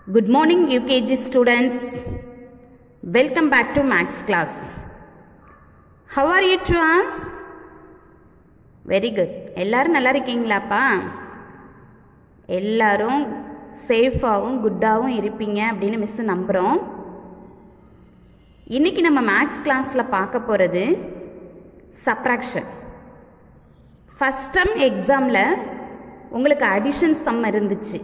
Good morning, UKG students. Welcome back to Max class. How are you, Chuan? Very good எல்லாரும் நல்லா இருக்கீங்களாப்பா எல்லாரும் சேஃபாகவும் குட்டாகவும் இருப்பீங்க அப்படின்னு மிஸ் நம்புகிறோம் இன்னைக்கு நம்ம மேக்ஸ் கிளாஸில் பார்க்க போகிறது சப்ராக்ஷன் ஃபஸ்ட் டம் எக்ஸாமில் உங்களுக்கு அடிஷன் சம் இருந்துச்சு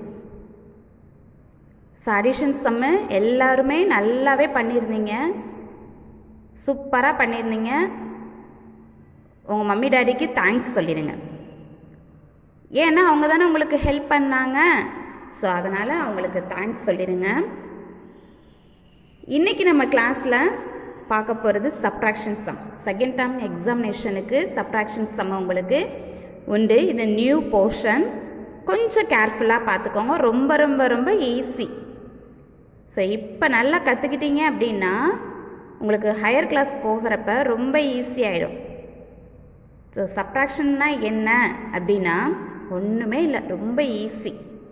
ஸோ அடிஷன் சம்மு எல்லாருமே நல்லாவே பண்ணியிருந்தீங்க சூப்பராக பண்ணியிருந்தீங்க உங்கள் மம்மி டாடிக்கு தேங்க்ஸ் சொல்லிடுங்க ஏன்னா அவங்க தானே உங்களுக்கு ஹெல்ப் பண்ணாங்க ஸோ அதனால் அவங்களுக்கு தேங்க்ஸ் சொல்லிடுங்க இன்றைக்கி நம்ம கிளாஸில் பார்க்க போகிறது சப்ராக்ஷன் சம் செகண்ட் டேர்ம் எக்ஸாமினேஷனுக்கு சப்ராக்ஷன் சம் உங்களுக்கு உண்டு இது நியூ போர்ஷன் கொஞ்சம் கேர்ஃபுல்லாக பார்த்துக்கோங்க ரொம்ப ரொம்ப ரொம்ப ஈஸி ஸோ இப்போ நல்லா கற்றுக்கிட்டீங்க அப்படின்னா உங்களுக்கு ஹையர் கிளாஸ் போகிறப்ப ரொம்ப ஈஸியாயிடும் ஸோ சப்ராக்ஷன்னா என்ன அப்படின்னா ஒன்றுமே இல்லை ரொம்ப ஈஸி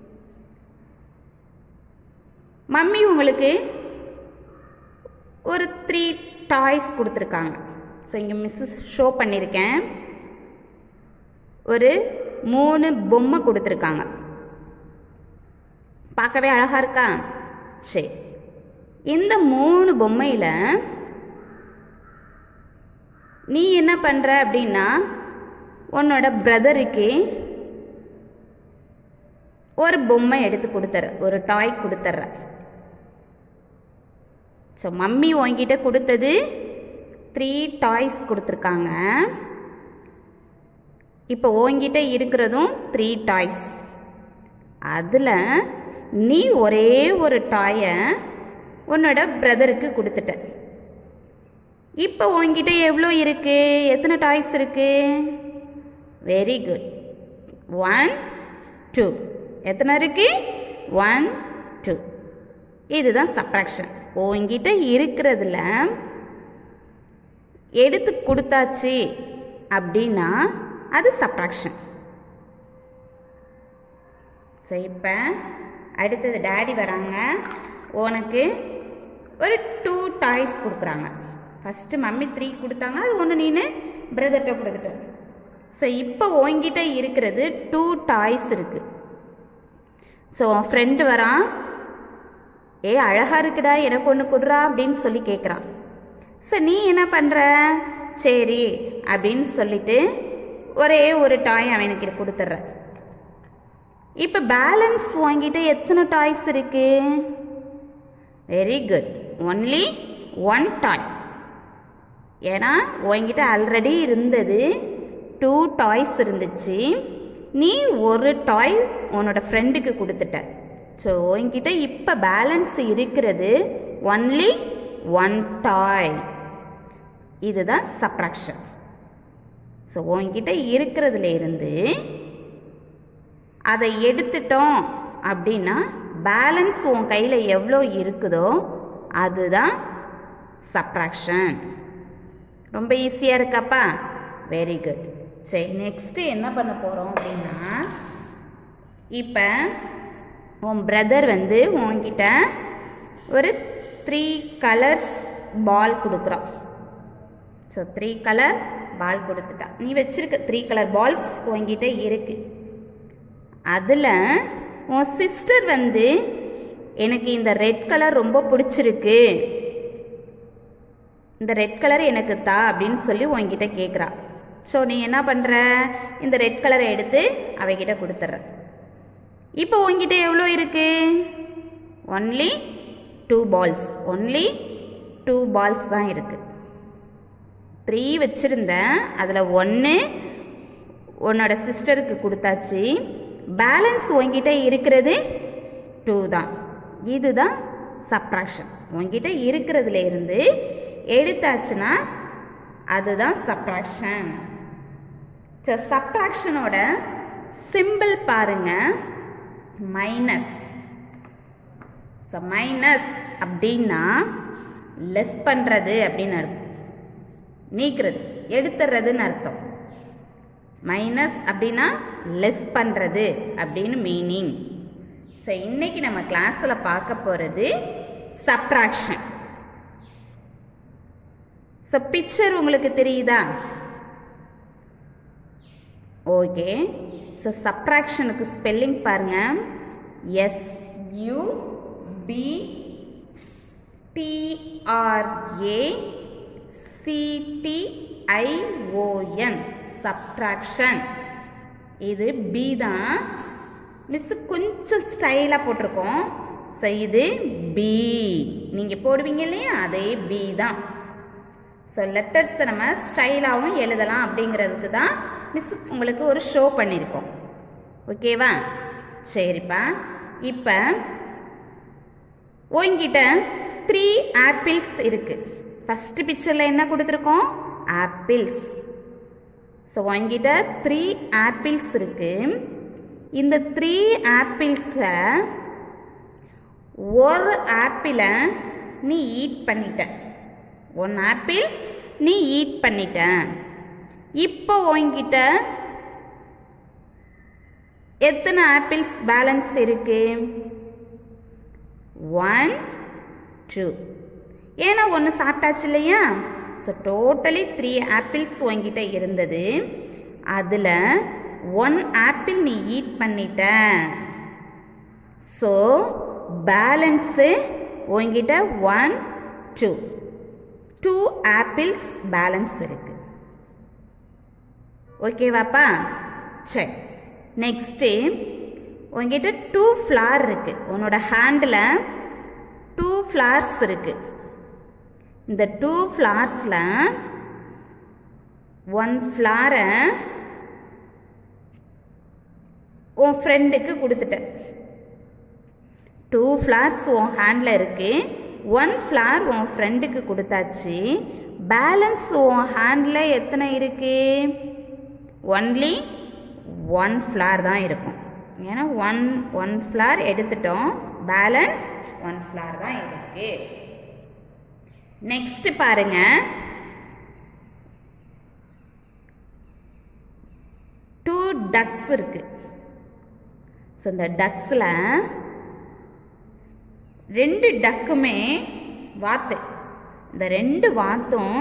மம்மி உங்களுக்கு ஒரு த்ரீ டாய்ஸ் கொடுத்துருக்காங்க ஸோ இங்கே மிஸ்ஸஸ் ஷோ பண்ணியிருக்கேன் ஒரு மூணு பொம்மை கொடுத்துருக்காங்க பார்க்கவே அழகாக இருக்கா சரி இந்த மூணு பொம்மையில் நீ என்ன பண்ணுற அப்படின்னா உன்னோட பிரதருக்கு ஒரு பொம்மை எடுத்து கொடுத்துற ஒரு டாய் கொடுத்துட்ற ஸோ மம்மி உங்ககிட்ட கொடுத்தது த்ரீ டாய்ஸ் கொடுத்துருக்காங்க இப்போ உங்ககிட்ட இருக்கிறதும் த்ரீ டாய்ஸ் அதில் நீ ஒரே ஒரு டாயை உன்னோட பிரதருக்கு கொடுத்துட்ட இப்போ உங்ககிட்ட எவ்வளோ இருக்கு எத்தனை டாய்ஸ் இருக்கு வெரி குட் ஒன் டூ எத்தனை இருக்கு ஒன் டூ இதுதான் சப்ராக்ஷன் உங்ககிட்ட இருக்கிறதுல எடுத்து கொடுத்தாச்சு அப்படின்னா அது சப்ராக்ஷன் சரி இப்போ அடுத்தது டேடி வராங்க உனக்கு ஒரு டூ டாய்ஸ் கொடுக்குறாங்க ஃபஸ்ட்டு மம்மி த்ரீ கொடுத்தாங்க அது ஒன்று நீனு பிரதர்கிட்ட கொடுத்துட்ட ஸோ இப்போ உங்ககிட்ட இருக்கிறது டூ டாய்ஸ் இருக்குது ஸோ உன் ஃப்ரெண்டு வரான் ஏ அழகாக இருக்குடா எனக்கு ஒன்று கொடுறா அப்படின்னு சொல்லி கேட்குறான் ஸோ நீ என்ன பண்ணுற சரி அப்படின்னு சொல்லிட்டு ஒரே ஒரு டாய் அவனுக்கு கொடுத்துட்ற இப்போ பேலன்ஸ் வாங்கிட்டு எத்தனை டாய்ஸ் இருக்கு very good only one toy ஏன்னா உங்ககிட்ட ஆல்ரெடி இருந்தது டூ டாய்ஸ் இருந்துச்சு நீ ஒரு டாய் உன்னோட ஃப்ரெண்டுக்கு கொடுத்துட்ட ஸோ உங்ககிட்ட இப்போ பேலன்ஸ் இருக்கிறது ஒன்லி ஒன் டாய் இதுதான் சப்ராக்ஷன் ஸோ உங்ககிட்ட இருக்கிறதுல இருந்து அதை எடுத்துட்டோம் அப்படின்னா பேலன்ஸ் உன் கையில் எவ்வளோ இருக்குதோ அதுதான் சப்ராக்ஷன் ரொம்ப ஈஸியாக இருக்காப்பா வெரி குட் சரி நெக்ஸ்ட்டு என்ன பண்ண போகிறோம் அப்படின்னா இப்போ உன் பிரதர் வந்து உன்கிட்ட ஒரு த்ரீ கலர்ஸ் பால் கொடுக்குறான் ஸோ த்ரீ கலர் பால் கொடுத்துட்டா நீ வச்சிருக்க த்ரீ கலர் பால்ஸ் உங்ககிட்ட இருக்கு அதில் உன் சிஸ்டர் வந்து எனக்கு இந்த ரெட் கலர் ரொம்ப பிடிச்சிருக்கு இந்த ரெட் கலர் எனக்கு தா அப்படின்னு சொல்லி உங்ககிட்ட கேட்குறா ஸோ நீ என்ன பண்ணுற இந்த ரெட் கலரை எடுத்து அவகிட்ட கொடுத்துட்ற இப்போ உங்ககிட்ட எவ்வளோ இருக்கு only two balls only two balls தான் இருக்குது த்ரீ வச்சுருந்தேன் அதில் ஒன்று உன்னோட சிஸ்டருக்கு கொடுத்தாச்சு பேலன்ஸ் உங்ககிட்ட இருக்கிறது டூ தான் இதுதான் சப்ராக்ஷன் உங்ககிட்ட இருக்கிறதுல இருந்து எடுத்தாச்சுன்னா அதுதான் சப்ராக்ஷன் ஸோ சப்ராக்ஷனோட சிம்பிள் பாருங்க மைனஸ் ஸோ மைனஸ் அப்படின்னா லெஸ் பண்ணுறது அப்படின்னு அர்த்தம் நீக்கிறது எடுத்துடுறதுன்னு அர்த்தம் மைனஸ் அப்படின்னா லெஸ் பண்ணுறது அப்படின்னு மீனிங் ஸோ இன்னைக்கு நம்ம கிளாஸில் பார்க்க போகிறது சப்ராக்ஷன் ஸோ பிக்சர் உங்களுக்கு தெரியுதா ஓகே ஸோ சப்ராக்ஷனுக்கு ஸ்பெல்லிங் பாருங்க S U B T R A C T I O N subtraction இது பி தான் மிஸ் கொஞ்சம் ஸ்டைலாக போட்டிருக்கோம் ஸோ இது பி நீங்கள் போடுவீங்க இல்லையா அதே பி தான் ஸோ லெட்டர்ஸை நம்ம ஸ்டைலாகவும் எழுதலாம் அப்படிங்கிறதுக்கு தான் மிஸ் உங்களுக்கு ஒரு ஷோ பண்ணியிருக்கோம் ஓகேவா சரிப்பா இப்போ உங்ககிட்ட த்ரீ ஆப்பிள்ஸ் இருக்குது ஃபஸ்ட்டு பிக்சரில் என்ன கொடுத்துருக்கோம் ஆப்பிள்ஸ் ஸோ உங்ககிட்ட த்ரீ ஆப்பிள்ஸ் இருக்குது இந்த த்ரீ ஆப்பிள்ஸில் ஒரு ஆப்பிளை நீ ஈட் பண்ணிட்ட ஒன் ஆப்பிள் நீ ஈட் பண்ணிட்ட இப்போ உங்ககிட்ட எத்தனை ஆப்பிள்ஸ் பேலன்ஸ் இருக்கு ஒன் டூ ஏன்னா ஒன்று சாப்பிட்டாச்சு இல்லையா ஸோ டோட்டலி த்ரீ ஆப்பிள்ஸ் உங்ககிட்ட இருந்தது அதில் ஒன் ஆப்பிள் நீ ஈட் பண்ணிட்ட ஸோ பேலன்ஸு உங்ககிட்ட one two two apples balance இருக்கு ஓகேவாப்பா சரி நெக்ஸ்ட்டு உங்ககிட்ட டூ ஃப்ளார் இருக்கு உன்னோட ஹேண்டில் டூ ஃப்ளார்ஸ் இருக்கு இந்த டூ ஃப்ளார்ஸில் ஒன் ஃப்ளாரை உன் ஃப்ரெண்டுக்கு கொடுத்துட்ட டூ ஃப்ளார்ஸ் உன் ஹேண்டில் இருக்கு ஒன் ஃப்ளார் உன் ஃப்ரெண்டுக்கு கொடுத்தாச்சு பேலன்ஸ் உன் ஹேண்டில் எத்தனை இருக்கு ஒன்லி ஒன் ஃப்ளார் தான் இருக்கும் ஏன்னா ஒன் ஒன் ஃப்ளார் எடுத்துட்டோம் பேலன்ஸ் ஒன் ஃப்ளார் தான் இருக்கு நெக்ஸ்ட் பாருங்க டூ டக்ஸ் இருக்கு ஸோ இந்த டக்ஸில் ரெண்டு டக்குமே வாத்து இந்த ரெண்டு வாத்தும்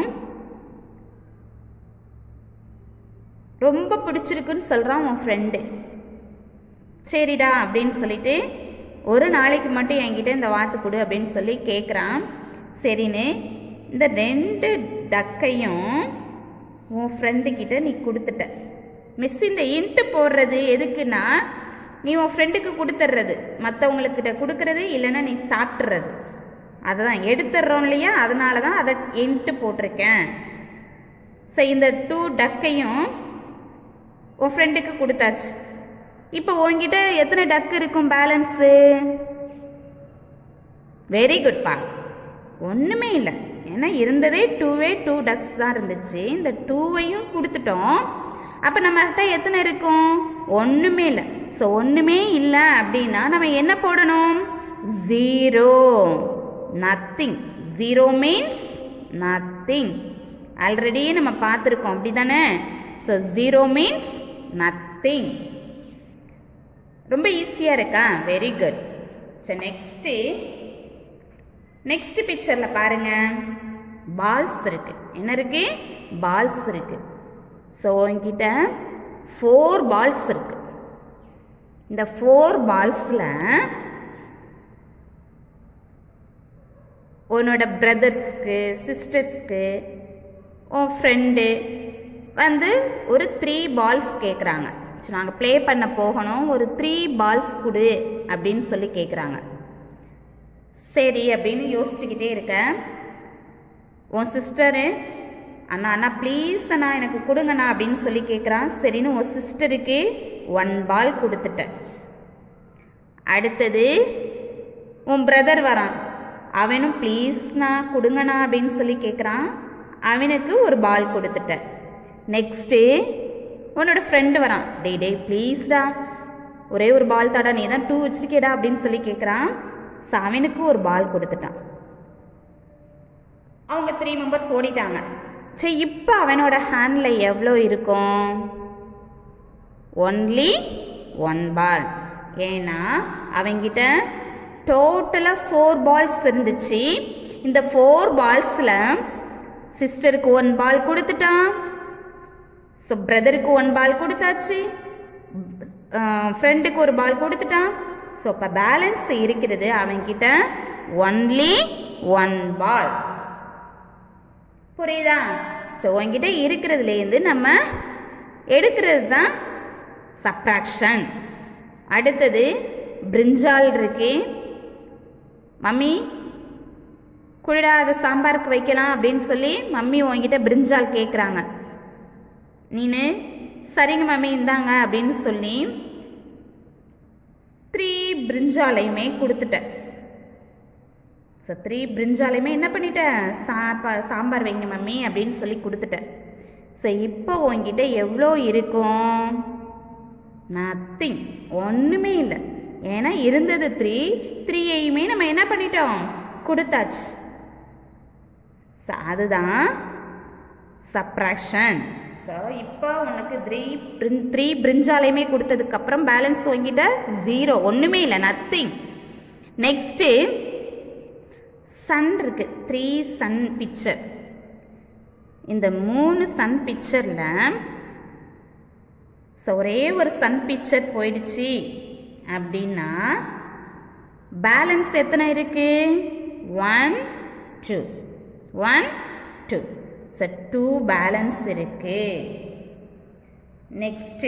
ரொம்ப பிடிச்சிருக்குன்னு சொல்கிறான் உன் ஃப்ரெண்டு சரிடா அப்படின்னு சொல்லிட்டு ஒரு நாளைக்கு மட்டும் என்கிட்ட இந்த வாத்து கொடு அப்படின்னு சொல்லி கேட்குறான் சரின்னு இந்த ரெண்டு டக்கையும் உன் ஃப்ரெண்டு கிட்ட நீ கொடுத்துட்ட மிஸ் இந்த இன்ட்டு போடுறது எதுக்குன்னா நீ உன் ஃப்ரெண்டுக்கு கொடுத்துட்றது மற்றவங்களுக்கிட்ட கொடுக்கறது இல்லைன்னா நீ சாப்பிட்றது அதை தான் எடுத்துடுறோம் இல்லையா அதனால தான் அதை இன்ட்டு போட்டிருக்கேன் ஸோ இந்த டூ டக்கையும் உன் ஃப்ரெண்டுக்கு கொடுத்தாச்சு இப்போ உங்ககிட்ட எத்தனை டக் இருக்கும் பேலன்ஸு வெரி குட்பா ஒன்றுமே இல்லை ஏன்னா இருந்ததே டூவே டூ டக்ஸ் தான் இருந்துச்சு இந்த டூவையும் கொடுத்துட்டோம் அப்போ நம்மகிட்ட எத்தனை இருக்கும் ஒன்றுமே இல்லை ஸோ ஒன்றுமே இல்லை அப்படின்னா நம்ம என்ன போடணும் zero nothing zero means nothing already நம்ம பார்த்துருக்கோம் அப்படி தானே ஸோ ஜீரோ மீன்ஸ் நத்திங் ரொம்ப ஈஸியாக இருக்கா very good so next next பிக்சரில் பாருங்க பால்ஸ் இருக்கு என்ன இருக்கு பால்ஸ் இருக்கு ஸோ உங்ககிட்ட ஃபோர் பால்ஸ் இருக்கு இந்த ஃபோர் பால்ஸில் உன்னோட பிரதர்ஸ்க்கு சிஸ்டர்ஸ்க்கு உன் ஃப்ரெண்டு வந்து ஒரு த்ரீ பால்ஸ் கேட்குறாங்க ஸோ நாங்கள் ப்ளே பண்ண போகணும் ஒரு த்ரீ பால்ஸ் கொடு அப்படின்னு சொல்லி கேட்குறாங்க சரி அப்படின்னு யோசிச்சுக்கிட்டே இருக்கேன் உன் சிஸ்டரு அண்ணா அண்ணா ப்ளீஸ் அண்ணா எனக்கு கொடுங்கண்ணா அப்படின்னு சொல்லி கேட்குறான் சரின்னு உன் சிஸ்டருக்கு ஒன் பால் கொடுத்துட்டேன் அடுத்தது உன் பிரதர் வரான் அவனும் ப்ளீஸ்ண்ணா கொடுங்கண்ணா அப்படின்னு சொல்லி கேட்குறான் அவனுக்கு ஒரு பால் கொடுத்துட்டேன் நெக்ஸ்ட்டு உன்னோட ஃப்ரெண்டு வரான் டேய் டேய் ப்ளீஸ்டா ஒரே ஒரு பால் தாடா நீ தான் டூ வச்சிருக்கேடா அப்படின்னு சொல்லி கேட்குறான் ஸோ அவனுக்கு ஒரு பால் கொடுத்துட்டான் அவங்க த்ரீ மெம்பர்ஸ் ஓடிட்டாங்க சரி இப்போ அவனோட ஹேண்டில் எவ்வளோ இருக்கும் ஒன்லி ஒன் பால் ஏன்னா அவங்கிட்ட டோட்டலாக ஃபோர் பால்ஸ் இருந்துச்சு இந்த ஃபோர் பால்ஸில் சிஸ்டருக்கு ஒன் பால் கொடுத்துட்டான் ஸோ பிரதருக்கு ஒன் பால் கொடுத்தாச்சு ஃப்ரெண்டுக்கு ஒரு பால் கொடுத்துட்டான் ஸோ இப்போ பேலன்ஸ் இருக்கிறது அவன்கிட்ட ஒன்லி ஒன் பால் புரியுதா ஸோ உன்கிட்ட இருக்கிறதுலேருந்து நம்ம எடுக்கிறது தான் சப்ராக்ஷன் அடுத்தது பிரிஞ்சால் இருக்கு மம்மி குழிடா அதை சாம்பாருக்கு வைக்கலாம் அப்படின்னு சொல்லி மம்மி உங்ககிட்ட பிரிஞ்சால் கேட்குறாங்க நீனு சரிங்க மம்மி இந்தாங்க அப்படின்னு சொல்லி த்ரீ பிரிஞ்சாலையுமே கொடுத்துட்டேன் ஸோ த்ரீ பிரிஞ்சாலையுமே என்ன பண்ணிட்டேன் சாப்பா சாம்பார் வைங்க மம்மி அப்படின்னு சொல்லி கொடுத்துட்டேன் ஸோ இப்போ உங்ககிட்ட எவ்வளோ இருக்கும் நத்திங் ஒன்றுமே இல்லை ஏன்னா இருந்தது த்ரீ த்ரீயையுமே நம்ம என்ன பண்ணிட்டோம் கொடுத்தாச்சு ஸோ அதுதான் சப்ராக்ஷன் ஸோ இப்போ உனக்கு த்ரீ த்ரீ பிரிஞ்சாலையுமே கொடுத்ததுக்கப்புறம் பேலன்ஸ் வாங்கிட்ட ஜீரோ ஒன்றுமே இல்லை நத்திங் நெக்ஸ்ட்டு சன் இருக்கு த்ரீ சன் பிக்சர் இந்த மூணு சன் பிக்சரில் ஸோ ஒரே ஒரு சன் பிக்சர் போயிடுச்சு அப்படின்னா பேலன்ஸ் எத்தனை இருக்கு one two one two so two balance இருக்கு நெக்ஸ்ட்டு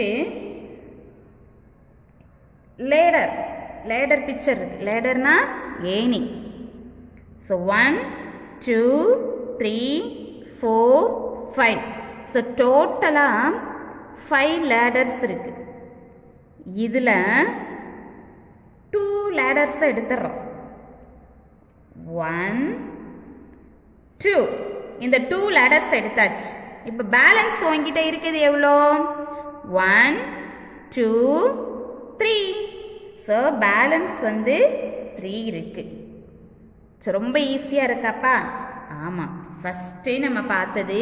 லேடர் லேடர் பிக்சர் இருக்கு லேடர்னா ஏணி so one two three four five so டோட்டலாக ஃபைவ் லேடர்ஸ் இருக்கு இதில் டூ லேடர்ஸை எடுத்துடுறோம் ஒன் டூ இந்த டூ லேடர்ஸ் எடுத்தாச்சு இப்போ பேலன்ஸ் உங்ககிட்ட இருக்குது எவ்வளோ one two three so balance வந்து த்ரீ இருக்குது ஸோ ரொம்ப ஈஸியாக இருக்காப்பா ஆமாம் ஃபஸ்ட்டு நம்ம பார்த்தது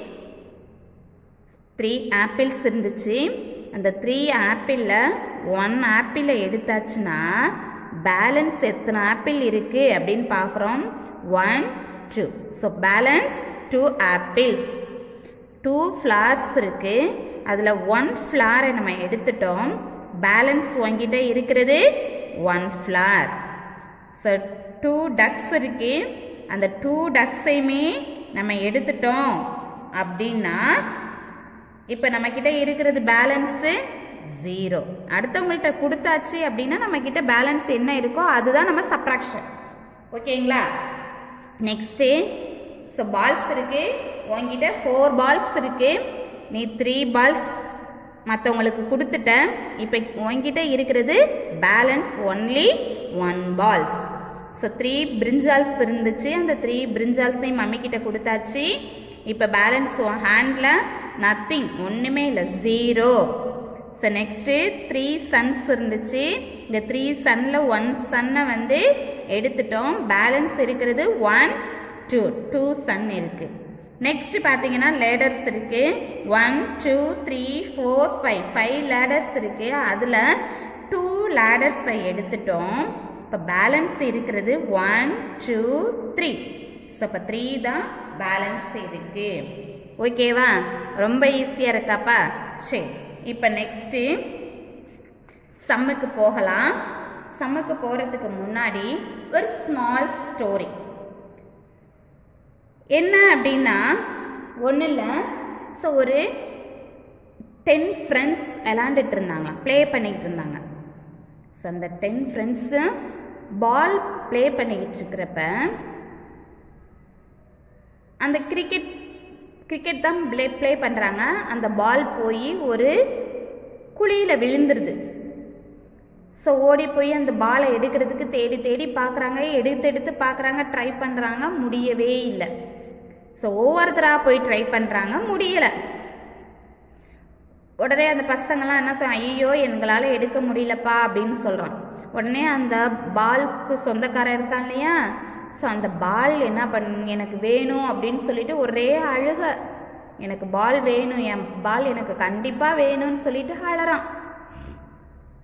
த்ரீ ஆப்பிள்ஸ் இருந்துச்சு அந்த த்ரீ ஆப்பிளில் ஒன் ஆப்பிளை எடுத்தாச்சுன்னா பேலன்ஸ் எத்தனை ஆப்பிள் இருக்குது அப்படின்னு பார்க்குறோம் one two so balance two apples two flowers இருக்குது அதில் ஒன் ஃப்ளாரை நம்ம எடுத்துட்டோம் பேலன்ஸ் உங்ககிட்ட இருக்கிறது one flower so two ducks இருக்கு அந்த டூ டக்ஸையுமே நம்ம எடுத்துட்டோம் அப்படின்னா இப்போ நம்மக்கிட்ட இருக்கிறது பேலன்ஸு ஜீரோ அடுத்தவங்கள்ட்ட கொடுத்தாச்சு அப்படின்னா நம்மக்கிட்ட பேலன்ஸ் என்ன இருக்கோ அதுதான் நம்ம சப்ராக்ஷன் ஓகேங்களா நெக்ஸ்ட்டு ஸோ பால்ஸ் இருக்கு உங்ககிட்ட ஃபோர் பால்ஸ் இருக்கு நீ த்ரீ பால்ஸ் மற்றவங்களுக்கு கொடுத்துட்ட இப்போ உங்ககிட்ட இருக்கிறது balance only one balls so three பிரிஞ்சால்ஸ் இருந்துச்சு அந்த த்ரீ பிரிஞ்சால்ஸையும் மம்மி கிட்ட கொடுத்தாச்சு இப்போ பேலன்ஸ் ஹேண்டில் நத்திங் ஒன்றுமே இல்லை zero so next three suns இருந்துச்சு இந்த த்ரீ சன்னில் ஒன் சன்னை வந்து எடுத்துட்டோம் பேலன்ஸ் இருக்கிறது ஒன் டூ டூ சன் இருக்குது நெக்ஸ்ட் பார்த்தீங்கன்னா லேடர்ஸ் இருக்கு one two three four five five ladders இருக்கு அதில் டூ லேடர்ஸை எடுத்துட்டோம் இப்போ பேலன்ஸ் இருக்கிறது ஒன் டூ த்ரீ ஸோ இப்போ த்ரீ தான் பேலன்ஸ் இருக்கு ஓகேவா ரொம்ப ஈஸியாக இருக்காப்பா சரி இப்போ நெக்ஸ்ட்டு சம்முக்கு போகலாம் சம்முக்கு போகிறதுக்கு முன்னாடி ஒரு ஸ்மால் ஸ்டோரி என்ன அப்படின்னா ஒன்றும் இல்லை ஸோ ஒரு டென் ஃப்ரெண்ட்ஸ் விளாண்டுட்டு இருந்தாங்க ப்ளே பண்ணிக்கிட்டு இருந்தாங்க ஸோ அந்த டென் ஃப்ரெண்ட்ஸு பால் ப்ளே பண்ணிக்கிட்டு இருக்கிறப்ப அந்த கிரிக்கெட் கிரிக்கெட் தான் ப்ளே ப்ளே பண்ணுறாங்க அந்த பால் போய் ஒரு குழியில் விழுந்துருது ஸோ ஓடி போய் அந்த பாலை எடுக்கிறதுக்கு தேடி தேடி பார்க்குறாங்க எடுத்து எடுத்து பார்க்குறாங்க ட்ரை பண்ணுறாங்க முடியவே இல்லை ஸோ ஒவ்வொருத்தராக போய் ட்ரை பண்ணுறாங்க முடியலை உடனே அந்த பசங்கள்லாம் என்ன சொல் ஐயோ எங்களால் எடுக்க முடியலப்பா அப்படின்னு சொல்கிறான் உடனே அந்த பால்க்கு சொந்தக்காரன் இருக்கான் இல்லையா ஸோ அந்த பால் என்ன பண் எனக்கு வேணும் அப்படின்னு சொல்லிட்டு ஒரே அழுக எனக்கு பால் வேணும் என் பால் எனக்கு கண்டிப்பாக வேணும்னு சொல்லிட்டு அழறான்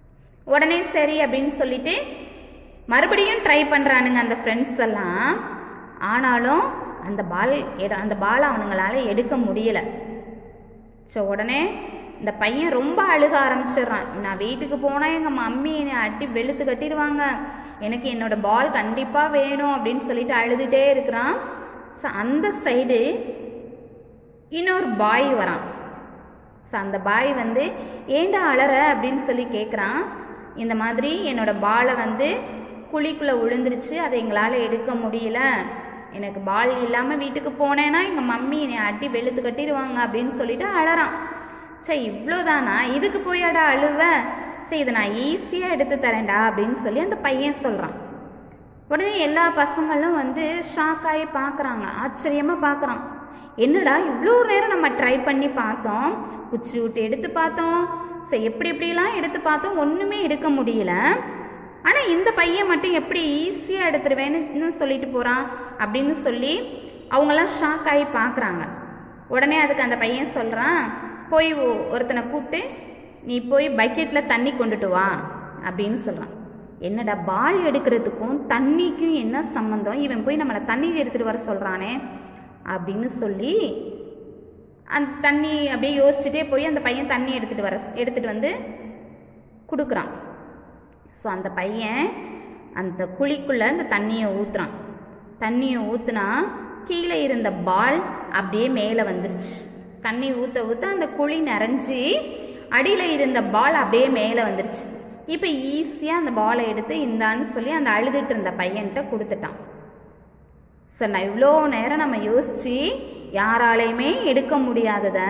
உடனே சரி அப்படின்னு சொல்லிட்டு மறுபடியும் ட்ரை பண்ணுறானுங்க அந்த ஃப்ரெண்ட்ஸ் எல்லாம் ஆனாலும் அந்த பால் எடு அந்த பாலை அவனுங்களால எடுக்க முடியலை ஸோ உடனே இந்த பையன் ரொம்ப அழுக ஆரம்பிச்சிடுறான் நான் வீட்டுக்கு போனால் எங்கள் மம்மி என்னை அட்டி வெளுத்து கட்டிடுவாங்க எனக்கு என்னோட பால் கண்டிப்பாக வேணும் அப்படின்னு சொல்லிட்டு அழுதுகிட்டே இருக்கிறான் ஸோ அந்த சைடு இன்னொரு பாய் வரான் ஸோ அந்த பாய் வந்து ஏண்டா அலற அப்படின்னு சொல்லி கேட்குறான் இந்த மாதிரி என்னோட பாலை வந்து குழிக்குள்ளே விழுந்துருச்சு அதை எங்களால் எடுக்க முடியல எனக்கு பால் இல்லாமல் வீட்டுக்கு போனேன்னா எங்கள் மம்மி என்னை அடி வெளுத்து கட்டிடுவாங்க அப்படின்னு சொல்லிட்டு அழறான் சரி இவ்வளோதானா இதுக்கு போயாடா அழுவ சரி இதை நான் ஈஸியாக எடுத்து தரேன்டா அப்படின்னு சொல்லி அந்த பையன் சொல்கிறான் உடனே எல்லா பசங்களும் வந்து ஷாக் ஆகி பார்க்குறாங்க ஆச்சரியமாக பார்க்குறான் என்னடா இவ்வளோ நேரம் நம்ம ட்ரை பண்ணி பார்த்தோம் குச்சி விட்டு எடுத்து பார்த்தோம் சரி எப்படி எப்படிலாம் எடுத்து பார்த்தோம் ஒன்றுமே எடுக்க முடியல ஆனால் இந்த பையன் மட்டும் எப்படி ஈஸியாக எடுத்துருவேன்னு சொல்லிட்டு போகிறான் அப்படின்னு சொல்லி அவங்களாம் ஷாக் ஆகி பார்க்குறாங்க உடனே அதுக்கு அந்த பையன் சொல்கிறான் போய் ஒ- ஒருத்தனை கூப்பிட்டு நீ போய் பக்கெட்டில் தண்ணி கொண்டுட்டு வா அப்படின்னு சொல்கிறான் என்னடா பால் எடுக்கிறதுக்கும் தண்ணிக்கும் என்ன சம்மந்தம் இவன் போய் நம்மளை தண்ணி எடுத்துகிட்டு வர சொல்கிறானே அப்படின்னு சொல்லி அந்த தண்ணி அப்படியே யோசிச்சுட்டே போய் அந்த பையன் தண்ணி எடுத்துகிட்டு வர எடுத்துகிட்டு வந்து கொடுக்குறான் ஸோ அந்த பையன் அந்த குழிக்குள்ளே அந்த தண்ணியை ஊற்றுறான் தண்ணியை ஊற்றுனா கீழே இருந்த பால் அப்படியே மேலே வந்துருச்சு தண்ணி ஊற்ற ஊற்ற அந்த குழி நிறைஞ்சி அடியில் இருந்த பால் அப்படியே மேலே வந்துருச்சு இப்போ ஈஸியாக அந்த பாலை எடுத்து இந்தான்னு சொல்லி அந்த அழுதுட்டு இருந்த பையன்கிட்ட கொடுத்துட்டான் ஸோ நான் இவ்வளோ நேரம் நம்ம யோசித்து யாராலையுமே எடுக்க முடியாததை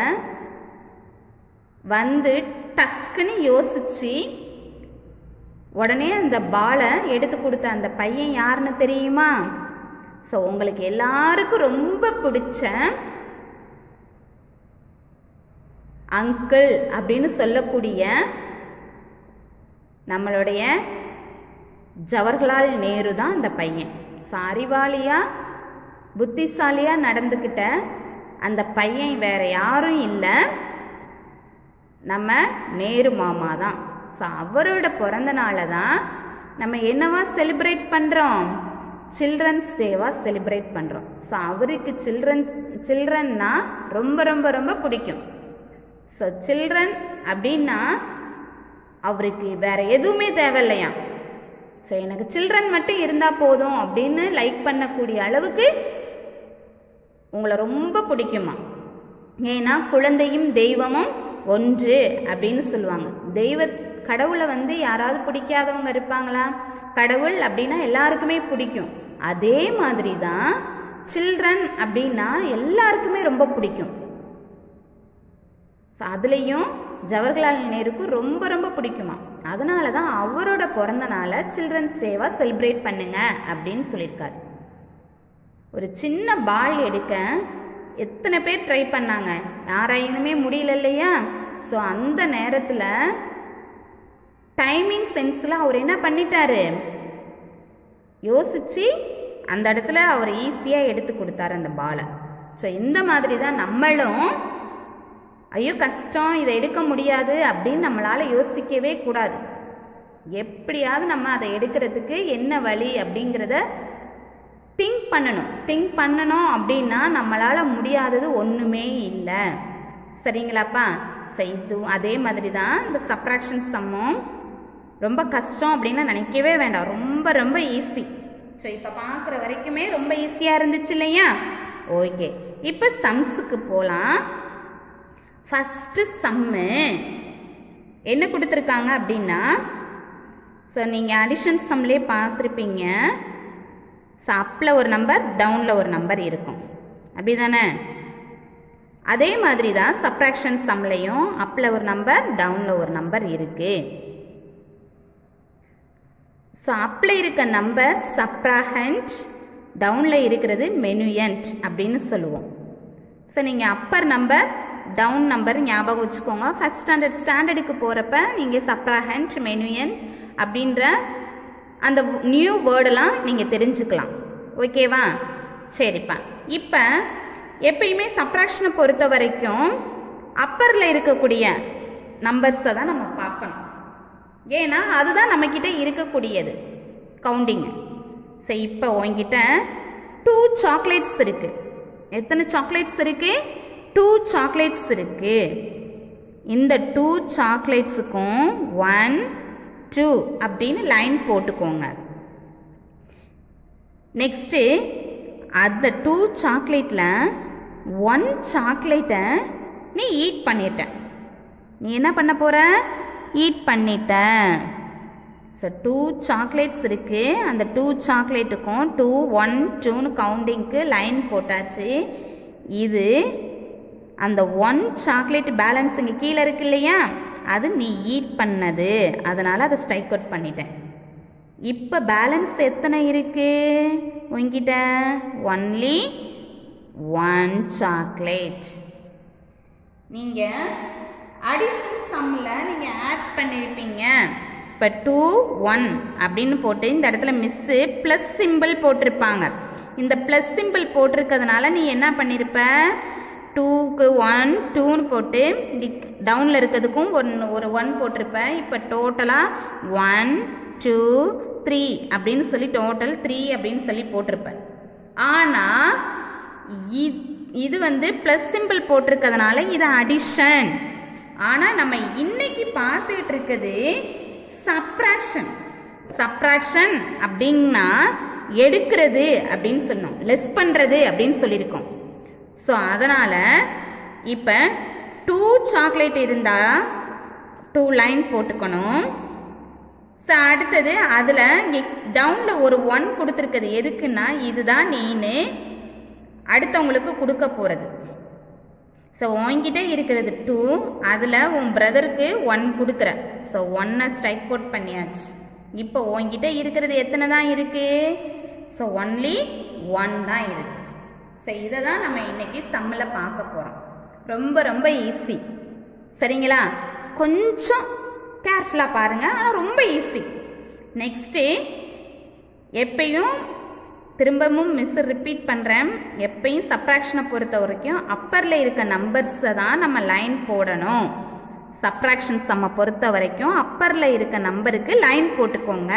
வந்து டக்குன்னு யோசிச்சு உடனே அந்த பாலை எடுத்து கொடுத்த அந்த பையன் யாருன்னு தெரியுமா ஸோ உங்களுக்கு எல்லாருக்கும் ரொம்ப பிடிச்ச அங்கிள் அப்படின்னு சொல்லக்கூடிய நம்மளுடைய ஜவஹர்லால் நேரு தான் அந்த பையன் ஸோ அறிவாளியா புத்திசாலியா நடந்துக்கிட்ட அந்த பையன் வேற யாரும் இல்லை நம்ம நேரு மாமா தான் ஸோ அவரோட பிறந்த நாளை தான் நம்ம என்னவா செலிப்ரேட் பண்ணுறோம் சில்ட்ரன்ஸ் டேவாக செலிப்ரேட் பண்ணுறோம் ஸோ அவருக்கு சில்ட்ரன்ஸ் சில்ட்ரன்னா ரொம்ப ரொம்ப ரொம்ப பிடிக்கும் ஸோ சில்ட்ரன் அப்படின்னா அவருக்கு வேற எதுவுமே தேவையில்லையா ஸோ எனக்கு சில்ட்ரன் மட்டும் இருந்தால் போதும் அப்படின்னு லைக் பண்ணக்கூடிய அளவுக்கு உங்களை ரொம்ப பிடிக்குமா ஏன்னா குழந்தையும் தெய்வமும் ஒன்று அப்படின்னு சொல்லுவாங்க தெய்வ கடவுளை வந்து யாராவது பிடிக்காதவங்க இருப்பாங்களா கடவுள் அப்படின்னா எல்லாருக்குமே பிடிக்கும் அதே மாதிரி தான் சில்ட்ரன் அப்படின்னா எல்லாருக்குமே ரொம்ப பிடிக்கும் ஸோ அதுலேயும் ஜவஹர்லால் நேருக்கு ரொம்ப ரொம்ப பிடிக்குமா அதனால தான் அவரோட பிறந்த நாளை சில்ட்ரன்ஸ் டேவாக செலிப்ரேட் பண்ணுங்க அப்படின்னு சொல்லியிருக்காரு ஒரு சின்ன பால் எடுக்க எத்தனை பேர் ட்ரை பண்ணாங்க யாராயினுமே முடியல இல்லையா ஸோ அந்த நேரத்தில் டைமிங் சென்ஸில் அவர் என்ன பண்ணிட்டாரு யோசிச்சு அந்த இடத்துல அவர் ஈஸியாக எடுத்து கொடுத்தாரு அந்த பாலை ஸோ இந்த மாதிரி தான் நம்மளும் ஐயோ கஷ்டம் இதை எடுக்க முடியாது அப்படின்னு நம்மளால் யோசிக்கவே கூடாது எப்படியாவது நம்ம அதை எடுக்கிறதுக்கு என்ன வழி அப்படிங்கிறத திங்க் பண்ணணும் திங்க் பண்ணணும் அப்படின்னா நம்மளால் முடியாதது ஒன்றுமே இல்லை சரிங்களாப்பா சரி இது அதே மாதிரி தான் இந்த சப்ராக்ஷன் சம்மம் ரொம்ப கஷ்டம் அப்படின்னு நினைக்கவே வேண்டாம் ரொம்ப ரொம்ப ஈஸி ஸோ இப்போ பார்க்குற வரைக்குமே ரொம்ப ஈஸியாக இருந்துச்சு இல்லையா ஓகே இப்போ சம்ஸுக்கு போகலாம் ஃபஸ்ட்டு சம்மு என்ன கொடுத்துருக்காங்க அப்படின்னா ஸோ நீங்கள் அடிஷன் சம்லேயே பார்த்துருப்பீங்க ஸோ அப்பில் ஒரு நம்பர் டவுனில் ஒரு நம்பர் இருக்கும் அப்படி தானே அதே மாதிரி தான் சப்ராக்ஷன் சம்லையும் அப்பில் ஒரு நம்பர் டவுனில் ஒரு நம்பர் இருக்குது ஸோ அப்பில் இருக்க நம்பர் சப்ராஹண்ட் டவுனில் இருக்கிறது மெனுயன்ட் அப்படின்னு சொல்லுவோம் ஸோ நீங்கள் அப்பர் நம்பர் டவுன் நம்பர் ஞாபகம் வச்சுக்கோங்க ஃபஸ்ட் ஸ்டாண்டர்ட் ஸ்டாண்டர்டுக்கு போகிறப்ப நீங்கள் சப்ராஹண்ட் மெனுயன்ட் அப்படின்ற அந்த நியூ வேர்டெல்லாம் நீங்கள் தெரிஞ்சுக்கலாம் ஓகேவா சரிப்பா இப்போ எப்பயுமே சப்ராக்ஷனை பொறுத்த வரைக்கும் அப்பரில் இருக்கக்கூடிய நம்பர்ஸை தான் நம்ம பார்க்கணும் ஏன்னா அதுதான் நம்மக்கிட்ட இருக்கக்கூடியது கவுண்டிங்கு சரி இப்போ உங்ககிட்ட டூ சாக்லேட்ஸ் இருக்குது எத்தனை சாக்லேட்ஸ் இருக்குது டூ சாக்லேட்ஸ் இருக்குது இந்த டூ சாக்லேட்ஸுக்கும் ஒன் டூ அப்படின்னு லைன் போட்டுக்கோங்க நெக்ஸ்ட்டு அந்த டூ சாக்லேட்டில் ஒன் சாக்லேட்டை நீ ஈட் பண்ணிட்ட நீ என்ன பண்ண போகிற ஈட் பண்ணிட்ட ஸோ டூ சாக்லேட்ஸ் இருக்குது அந்த டூ சாக்லேட்டுக்கும் டூ ஒன் டூன்னு கவுண்டிங்க்கு லைன் போட்டாச்சு இது அந்த ஒன் சாக்லேட் பேலன்ஸ் இங்கே கீழே இருக்கு இல்லையா அது நீ ஈட் பண்ணது அதனால் அதை ஸ்ட்ரைக் அவுட் பண்ணிட்டேன் இப்போ பேலன்ஸ் எத்தனை இருக்கு உங்ககிட்ட ஒன்லி ஒன் சாக்லேட் நீங்கள் அடிஷன் சம்மில் நீங்கள் ஆட் பண்ணியிருப்பீங்க இப்போ டூ ஒன் அப்படின்னு போட்டு இந்த இடத்துல மிஸ்ஸு ப்ளஸ் சிம்பிள் போட்டிருப்பாங்க இந்த ப்ளஸ் சிம்பிள் போட்டிருக்கிறதுனால நீ என்ன பண்ணியிருப்ப டூக்கு ஒன் டூன்னு போட்டு டவுனில் இருக்கிறதுக்கும் ஒரு ஒரு ஒன் போட்டிருப்ப இப்போ டோட்டலாக ஒன் டூ த்ரீ அப்படின்னு சொல்லி டோட்டல் த்ரீ அப்படின்னு சொல்லி போட்டிருப்ப ஆனால் இது வந்து ப்ளஸ் சிம்பிள் போட்டிருக்கிறதுனால இது அடிஷன் ஆனால் நம்ம இன்னைக்கு பார்த்துக்கிட்டு இருக்குது சப்ராக்ஷன் சப்ராக்ஷன் அப்படின்னா எடுக்கிறது அப்படின்னு சொன்னோம் லெஸ் பண்ணுறது அப்படின்னு சொல்லியிருக்கோம் ஸோ அதனால் இப்போ டூ சாக்லேட் இருந்தால் டூ லைன் போட்டுக்கணும் ஸோ அடுத்தது அதில் இங்கே டவுனில் ஒரு ஒன் கொடுத்துருக்குது எதுக்குன்னா இதுதான் நீனு அடுத்தவங்களுக்கு கொடுக்க போகிறது ஸோ உன்கிட்ட இருக்கிறது டூ அதில் உன் பிரதருக்கு ஒன் கொடுக்குற ஸோ ஒன்னை ஸ்ட்ரைக் அவுட் பண்ணியாச்சு இப்போ உன்கிட்ட இருக்கிறது எத்தனை தான் இருக்குது ஸோ ஒன்லி ஒன் தான் இருக்குது ஸோ இதை தான் நம்ம இன்னைக்கு சம்மில் பார்க்க போகிறோம் ரொம்ப ரொம்ப ஈஸி சரிங்களா கொஞ்சம் கேர்ஃபுல்லாக பாருங்கள் ஆனால் ரொம்ப ஈஸி நெக்ஸ்ட்டு எப்பயும் திரும்பவும் மிஸ் ரிப்பீட் பண்ணுறேன் எப்பயும் சப்ராக்ஷனை பொறுத்த வரைக்கும் அப்பரில் இருக்க நம்பர்ஸை தான் நம்ம லைன் போடணும் சப்ராக்ஷன் சம்மை பொறுத்த வரைக்கும் அப்பரில் இருக்க நம்பருக்கு லைன் போட்டுக்கோங்க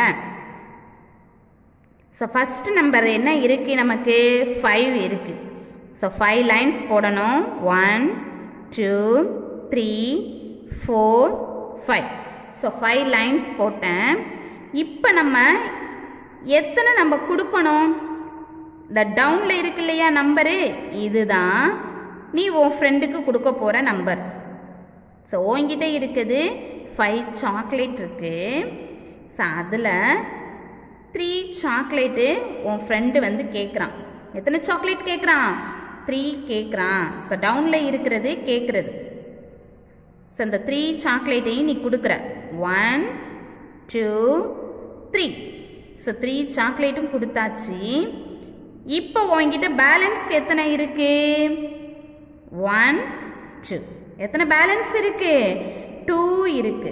ஸோ ஃபஸ்ட் நம்பர் என்ன இருக்குது நமக்கு ஃபைவ் இருக்குது ஸோ ஃபைவ் லைன்ஸ் போடணும் one two three four five so five lines போட்டேன் இப்போ நம்ம எத்தனை நம்ம கொடுக்கணும் இந்த டவுனில் இருக்கு இல்லையா நம்பரு இதுதான் நீ உன் ஃப்ரெண்டுக்கு கொடுக்க போகிற நம்பர் ஸோ உன்கிட்ட இருக்குது ஃபைவ் சாக்லேட் இருக்குது ஸோ அதில் த்ரீ சாக்லேட்டு உன் ஃப்ரெண்டு வந்து கேட்குறான் எத்தனை சாக்லேட் கேட்குறான் த்ரீ கேட்குறான் ஸோ டவுனில் இருக்கிறது கேட்குறது ஸோ இந்த த்ரீ சாக்லேட்டையும் நீ கொடுக்குற one two three so three சாக்லேட்டும் கொடுத்தாச்சு இப்போ உங்ககிட்ட பேலன்ஸ் எத்தனை இருக்கு ஒன் டூ எத்தனை பேலன்ஸ் இருக்கு டூ இருக்கு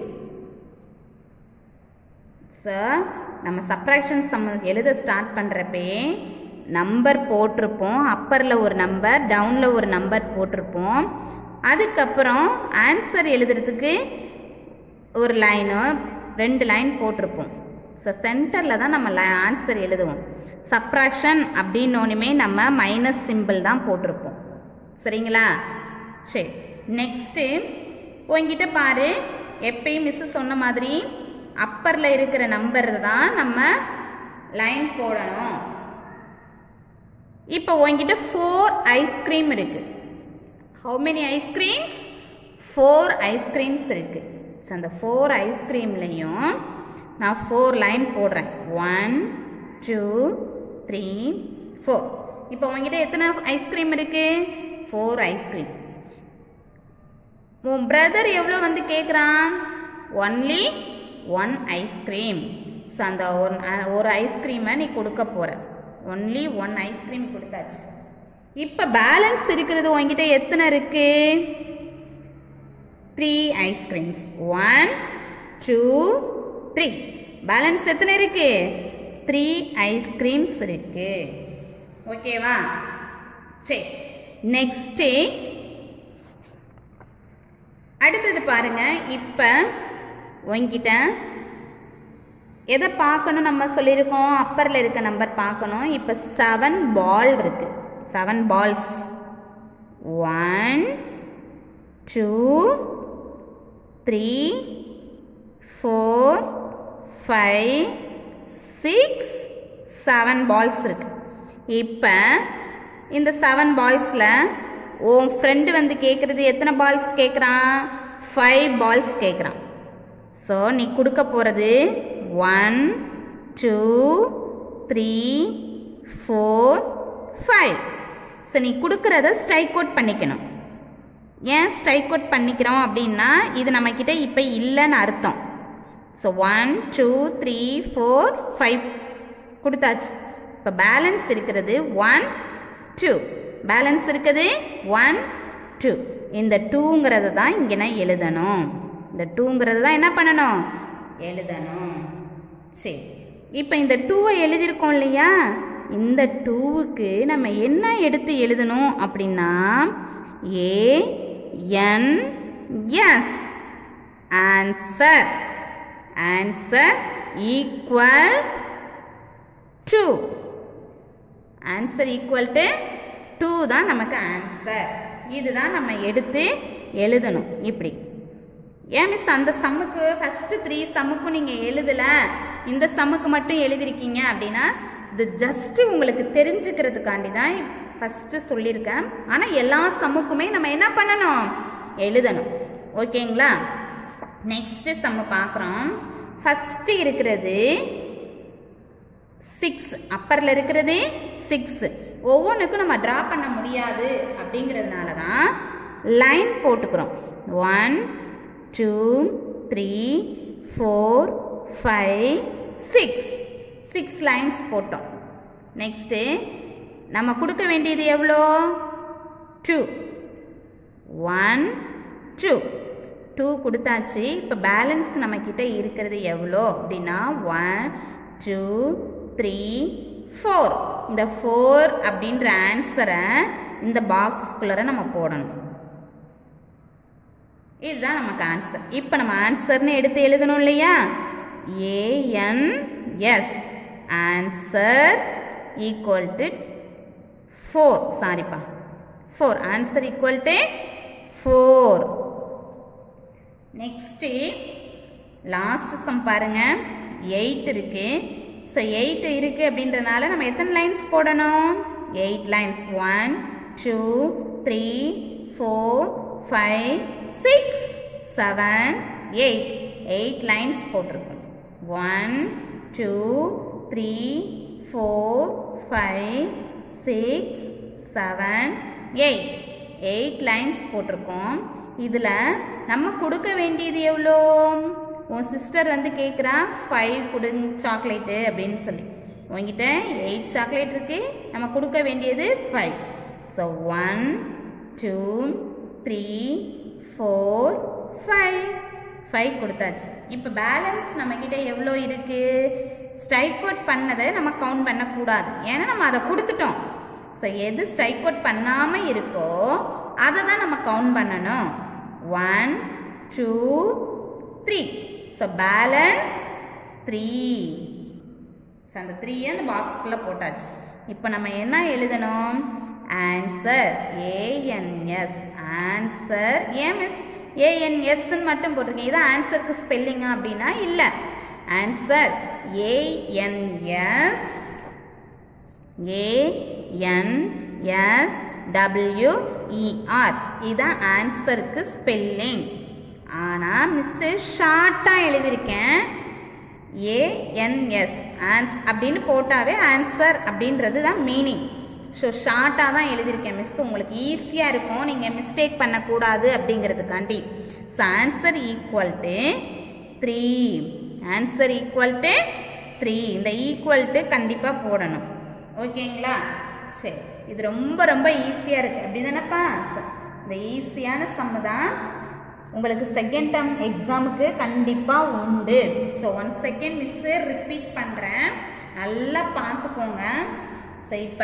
சார் நம்ம சப்ராக்ஷன் சம் எழுத ஸ்டார்ட் பண்ணுறப்பே நம்பர் போட்டிருப்போம் அப்பரில் ஒரு நம்பர் டவுனில் ஒரு நம்பர் போட்டிருப்போம் அதுக்கப்புறம் ஆன்சர் எழுதுறதுக்கு ஒரு லைனு ரெண்டு லைன் போட்டிருப்போம் ஸோ சென்டரில் தான் நம்ம ஆன்சர் எழுதுவோம் சப்ராக்ஷன் அப்படின்னோனுமே நம்ம மைனஸ் சிம்பிள் தான் போட்டிருப்போம் சரிங்களா சரி நெக்ஸ்ட்டு உங்ககிட்ட பாரு எப்பயும் மிஸ்ஸு சொன்ன மாதிரி அப்பரில் இருக்கிற நம்பர் தான் நம்ம லைன் போடணும் இப்போ உங்ககிட்ட ஃபோர் ஐஸ்கிரீம் இருக்குது how many ice creams four ice creams இருக்குது ஸோ அந்த ஃபோர் ஐஸ்கிரீம்லேயும் நான் ஃபோர் லைன் போடுறேன் ஒன் டூ த்ரீ ஃபோர் இப்போ உங்ககிட்ட எத்தனை ஐஸ்கிரீம் இருக்குது ஃபோர் ஐஸ்கிரீம் உன் பிரதர் எவ்வளோ வந்து கேட்குறான் ஒன்லி ஒன் ஐஸ்கிரீம் ஸோ அந்த ஒன் ஒரு ஐஸ்கிரீமை நீ கொடுக்க போகிற ஒன்லி ஒன் ஐஸ்கிரீம் கொடுத்தாச்சு இப்போ பேலன்ஸ் இருக்கிறது உங்ககிட்ட எத்தனை இருக்கு three ice creams one two three balance எத்தனை இருக்கு த்ரீ ஐஸ்கிரீம்ஸ் இருக்கு ஓகேவா சரி நெக்ஸ்ட்டு அடுத்தது பாருங்க இப்போ உங்ககிட்ட எதை பார்க்கணும் நம்ம சொல்லியிருக்கோம் அப்பரில் இருக்க நம்பர் பார்க்கணும் இப்போ செவன் பால் இருக்கு seven balls one two three four five six seven balls இருக்கு இப்போ இந்த செவன் பால்ஸில் உன் ஃப்ரெண்டு வந்து கேட்குறது எத்தனை பால்ஸ் கேட்குறான் ஃபைவ் பால்ஸ் கேட்குறான் ஸோ நீ கொடுக்க போகிறது one two three four five so நீ கொடுக்குறத ஸ்ட்ரைக் அவுட் பண்ணிக்கணும் ஏன் ஸ்ட்ரைக் அவுட் பண்ணிக்கிறோம் அப்படின்னா இது நம்மக்கிட்ட இப்போ இல்லைன்னு அர்த்தம் so one two three four five கொடுத்தாச்சு இப்போ பேலன்ஸ் இருக்கிறது ஒன் டூ பேலன்ஸ் இருக்குது ஒன் டூ இந்த டூங்கிறது தான் இங்கே நான் எழுதணும் இந்த டூங்கிறது தான் என்ன பண்ணணும் எழுதணும் சரி இப்போ இந்த டூவை எழுதியிருக்கோம் இல்லையா இந்த டூவுக்கு நம்ம என்ன எடுத்து எழுதணும் அப்படின்னா A N S answer answer equal to answer equal to two தான் நமக்கு ஆன்சர் இதுதான் நம்ம எடுத்து எழுதணும் இப்படி ஏன் மிஸ் அந்த சம்முக்கு ஃபஸ்ட்டு த்ரீ சம்முக்கும் நீங்கள் எழுதலை இந்த சம்முக்கு மட்டும் எழுதிருக்கீங்க அப்படின்னா இது ஜஸ்ட்டு உங்களுக்கு தெரிஞ்சுக்கிறதுக்காண்டி தான் ஃபஸ்ட்டு சொல்லியிருக்கேன் ஆனால் எல்லா சம்முக்குமே நம்ம என்ன பண்ணணும் எழுதணும் ஓகேங்களா நெக்ஸ்ட்டு சம்மு பார்க்குறோம் ஃபஸ்ட்டு இருக்கிறது சிக்ஸ் அப்பரில் இருக்கிறது சிக்ஸ் ஒவ்வொன்றுக்கும் நம்ம ட்ரா பண்ண முடியாது அப்படிங்கிறதுனால தான் லைன் போட்டுக்கிறோம் one two three four five six six lines போட்டோம் நெக்ஸ்ட்டு நம்ம கொடுக்க வேண்டியது எவ்வளோ டூ ஒன் டூ டூ கொடுத்தாச்சு இப்போ பேலன்ஸ் நம்மக்கிட்ட இருக்கிறது எவ்வளோ அப்படின்னா ஒன் டூ த்ரீ ஃபோர் இந்த ஃபோர் அப்படின்ற ஆன்சரை இந்த பாக்ஸ்குள்ளே நம்ம போடணும் இதுதான் நமக்கு ஆன்சர் இப்போ நம்ம ஆன்சர்னு எடுத்து எழுதணும் இல்லையா A N S answer equal to four சாரிப்பா four answer equal to four next last sum பாருங்க எயிட் இருக்கு ஸோ எயிட் இருக்கு அப்படின்றனால நம்ம எத்தனை லைன்ஸ் போடணும் eight lines one two three four five six seven eight eight lines போட்டிருக்கோம் one two three four five six seven eight eight lines போட்டிருக்கோம் இதில் நம்ம கொடுக்க வேண்டியது எவ்வளோ உன் சிஸ்டர் வந்து கேட்குறா ஃபைவ் கொடுங்க சாக்லேட்டு அப்படின்னு சொல்லி உங்ககிட்ட எயிட் சாக்லேட் இருக்கு நம்ம கொடுக்க வேண்டியது five so one two three four five five கொடுத்தாச்சு இப்போ பேலன்ஸ் நம்மக்கிட்ட எவ்வளோ இருக்குது ஸ்ட்ரைக் அவுட் பண்ணதை நம்ம கவுண்ட் பண்ணக்கூடாது ஏன்னா நம்ம அதை கொடுத்துட்டோம் ஸோ எது ஸ்ட்ரைக் அவுட் பண்ணாமல் இருக்கோ அதை தான் நம்ம கவுண்ட் பண்ணணும் one two three so balance three so அந்த த்ரீயை அந்த பாக்ஸ்குள்ளே போட்டாச்சு இப்போ நம்ம என்ன எழுதணும் ஆன்சர் ஏஎன்எஸ் ஆன்சர் ஏன் மிஸ் ஏஎன்எஸ்ன்னு மட்டும் போட்டிருக்கீங்க இதான் ஆன்சருக்கு ஸ்பெல்லிங்கா அப்படின்னா இல்லை ஆன்சர் ஏஎன்எஸ் ஏஎன்எஸ் டபிள்யூஇஆர் இதுதான் ஆன்சருக்கு ஸ்பெல்லிங் ஆனால் மிஸ்ஸு ஷார்ட்டாக எழுதியிருக்கேன் ஏஎன்எஸ் ஆன்ஸ் அப்படின்னு போட்டாவே ஆன்சர் அப்படின்றது தான் மீனிங் ஸோ ஷார்ட்டாக தான் எழுதியிருக்கேன் மிஸ் உங்களுக்கு ஈஸியாக இருக்கும் நீங்கள் மிஸ்டேக் பண்ணக்கூடாது அப்படிங்கிறதுக்காண்டி so answer equal to three answer equal to three இந்த ஈக்குவல் டு கண்டிப்பாக போடணும் ஓகேங்களா சரி இது ரொம்ப ரொம்ப ஈஸியாக இருக்குது அப்படி தானேப்பா இந்த ஈஸியான சம்மு தான் உங்களுக்கு செகண்ட் டேர்ம் எக்ஸாமுக்கு கண்டிப்பாக உண்டு so one second miss repeat பண்ணுறேன் நல்லா பார்த்துக்கோங்க ஸோ இப்போ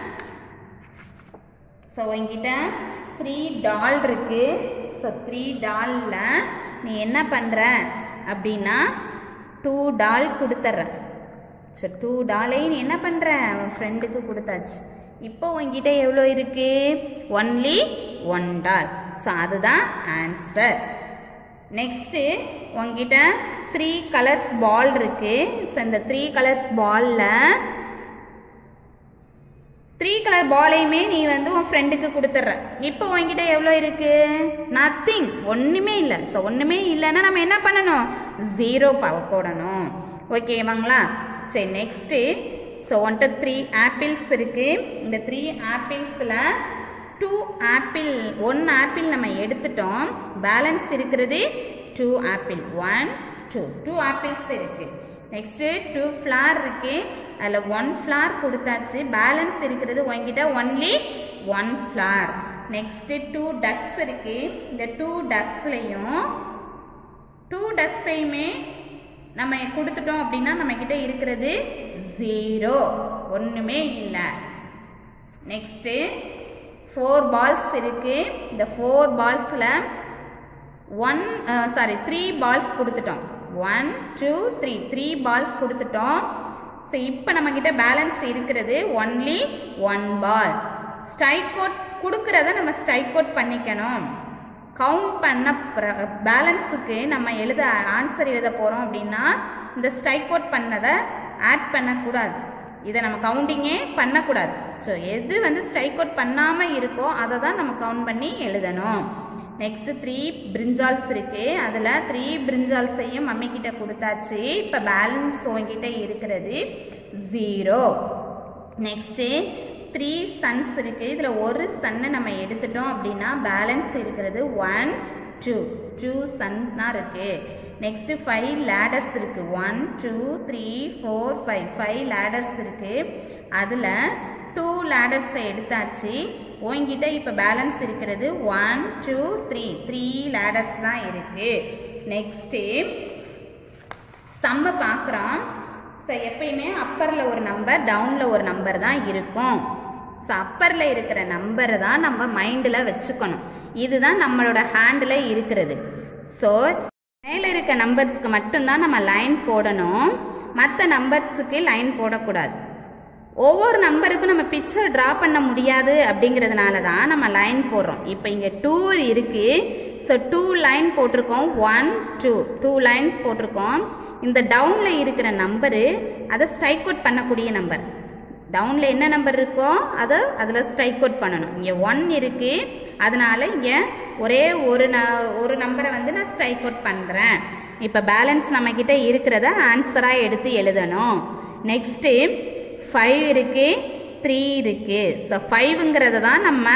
ஸோ என்கிட்ட த்ரீ டால் இருக்குது ஸோ த்ரீ டாலில் நீ என்ன பண்ணுற அப்படின்னா டூ டால் கொடுத்துட்றேன் ஸோ டூ டாலையும் நீ என்ன பண்ணுற அவன் ஃப்ரெண்டுக்கு கொடுத்தாச்சு இப்போ உங்ககிட்ட எவ்வளோ இருக்கு ஒன்லி ஒன் டால் ஸோ அதுதான் ஆன்சர் நெக்ஸ்ட்டு உங்ககிட்ட த்ரீ கலர்ஸ் பால் இருக்கு ஸோ இந்த த்ரீ கலர்ஸ் பாலில் த்ரீ கலர் பாலையுமே நீ வந்து உன் ஃப்ரெண்டுக்கு கொடுத்துட்ற இப்போ உன்கிட்ட எவ்வளோ இருக்கு நத்திங் ஒன்றுமே இல்லை ஸோ ஒன்றுமே இல்லைன்னா நம்ம என்ன பண்ணணும் ஜீரோ போடணும் ஓகேவாங்களா சரி நெக்ஸ்ட்டு ஸோ ஒன்ட்ட த்ரீ ஆப்பிள்ஸ் இருக்கு இந்த த்ரீ ஆப்பிள்ஸில் டூ ஆப்பிள் ஒன் ஆப்பிள் நம்ம எடுத்துட்டோம் பேலன்ஸ் இருக்கிறது two apple one two two apples இருக்குது நெக்ஸ்ட்டு டூ ஃப்ளார் இருக்கு அதில் ஒன் ஃப்ளார் கொடுத்தாச்சு பேலன்ஸ் இருக்கிறது உங்ககிட்ட only one flower next two ducks இருக்கு இந்த டூ டக்ஸ்லையும் டூ டக்ஸையுமே நம்ம கொடுத்துட்டோம் அப்படின்னா நம்மக்கிட்ட இருக்கிறது ஜீரோ ஒன்றுமே இல்லை நெக்ஸ்ட்டு ஃபோர் பால்ஸ் இருக்கு இந்த ஃபோர் பால்ஸில் ஒன் சாரி த்ரீ பால்ஸ் கொடுத்துட்டோம் one two three three balls கொடுத்துட்டோம் ஸோ இப்போ நம்மக்கிட்ட பேலன்ஸ் இருக்கிறது only one ball strike out கொடுக்குறத நம்ம ஸ்ட்ரைக் அவுட் பண்ணிக்கணும் கவுண்ட் பண்ண பேலன்ஸுக்கு நம்ம எழுத ஆன்சர் எழுத போகிறோம் அப்படின்னா இந்த ஸ்ட்ரைக் அவுட் பண்ணதை ஆட் பண்ணக்கூடாது இதை நம்ம கவுண்டிங்கே பண்ணக்கூடாது ஸோ எது வந்து ஸ்ட்ரைக் அவுட் பண்ணாமல் இருக்கோ அதை தான் நம்ம கவுண்ட் பண்ணி எழுதணும் நெக்ஸ்ட் த்ரீ பிரிஞ்சால்ஸ் இருக்கு அதில் த்ரீ பிரிஞ்சால்ஸையும் மம்மி கிட்ட கொடுத்தாச்சு இப்போ பேலன்ஸ் உங்ககிட்ட இருக்கிறது ஜீரோ நெக்ஸ்ட்டு த்ரீ சன்ஸ் இருக்குது இதில் ஒரு சன்னை நம்ம எடுத்துட்டோம் அப்படின்னா பேலன்ஸ் இருக்கிறது ஒன் டூ டூ சன் தான் இருக்குது நெக்ஸ்ட்டு ஃபைவ் லேடர்ஸ் இருக்குது one two three four five five ladders இருக்குது அதில் டூ லேடர்ஸை எடுத்தாச்சு உங்ககிட்ட இப்போ பேலன்ஸ் இருக்கிறது one two three three ladders தான் இருக்குது நெக்ஸ்ட்டு சம்ம பார்க்குறோம் ஸோ எப்பயுமே அப்பரில் ஒரு நம்பர் டவுனில் ஒரு நம்பர் தான் இருக்கும் ஸோ அப்பரில் இருக்கிற நம்பரை தான் நம்ம மைண்டில் வச்சுக்கணும் இதுதான் நம்மளோட ஹேண்டில் இருக்கிறது ஸோ மேலே இருக்க நம்பர்ஸ்க்கு மட்டும்தான் நம்ம லைன் போடணும் மற்ற நம்பர்ஸுக்கு லைன் போடக்கூடாது ஒவ்வொரு நம்பருக்கும் நம்ம பிக்சர் ட்ரா பண்ண முடியாது அப்படிங்கிறதுனால தான் நம்ம லைன் போடுறோம் இப்போ இங்கே டூ இருக்குது ஸோ டூ லைன் போட்டிருக்கோம் ஒன் டூ டூ லைன்ஸ் போட்டிருக்கோம் இந்த டவுனில் இருக்கிற நம்பரு அதை ஸ்ட்ரைக் அவுட் பண்ணக்கூடிய நம்பர் டவுனில் என்ன நம்பர் இருக்கோ அதை அதில் ஸ்ட்ரைக் அவுட் பண்ணணும் இங்கே ஒன் இருக்குது அதனால் இங்கே ஒரே ஒரு ந ஒரு நம்பரை வந்து நான் ஸ்ட்ரைக் அவுட் பண்ணுறேன் இப்போ பேலன்ஸ் நம்மக்கிட்ட இருக்கிறத ஆன்சராக எடுத்து எழுதணும் நெக்ஸ்ட்டு ஃபைவ் இருக்குது த்ரீ இருக்குது ஸோ ஃபைவுங்கிறத தான் நம்ம